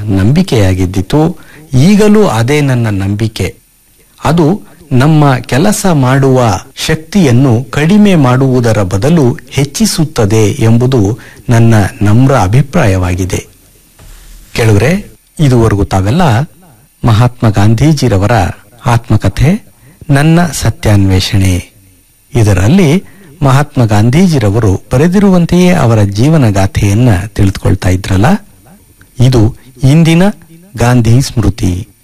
ನಂಬಿಕೆಯಾಗಿದ್ದಿತು ಈಗಲೂ ಅದೇ ನನ್ನ ನಂಬಿಕೆ ಅದು ನಮ್ಮ ಕೆಲಸ ಮಾಡುವ ಶಕ್ತಿಯನ್ನು ಕಡಿಮೆ ಮಾಡುವುದರ ಬದಲು ಹೆಚ್ಚಿಸುತ್ತದೆ ಎಂಬುದು ನನ್ನ ನಮ್ರ ಅಭಿಪ್ರಾಯವಾಗಿದೆ ಕೆಳಗರೆ ಇದುವರೆಗೂ ತಾವೆಲ್ಲ ಮಹಾತ್ಮ ಗಾಂಧೀಜಿರವರ ಆತ್ಮಕಥೆ ನನ್ನ ಸತ್ಯಾನ್ವೇಷಣೆ ಇದರಲ್ಲಿ ಮಹಾತ್ಮ ಗಾಂಧೀಜಿರವರು ಬರೆದಿರುವಂತೆಯೇ ಅವರ ಜೀವನ ಗಾಥೆಯನ್ನ ತಿಳಿದುಕೊಳ್ತಾ ಇದ್ರಲ್ಲ ಇದು ಇಂದಿನ ಗಾಂಧಿ ಸ್ಮೃತಿ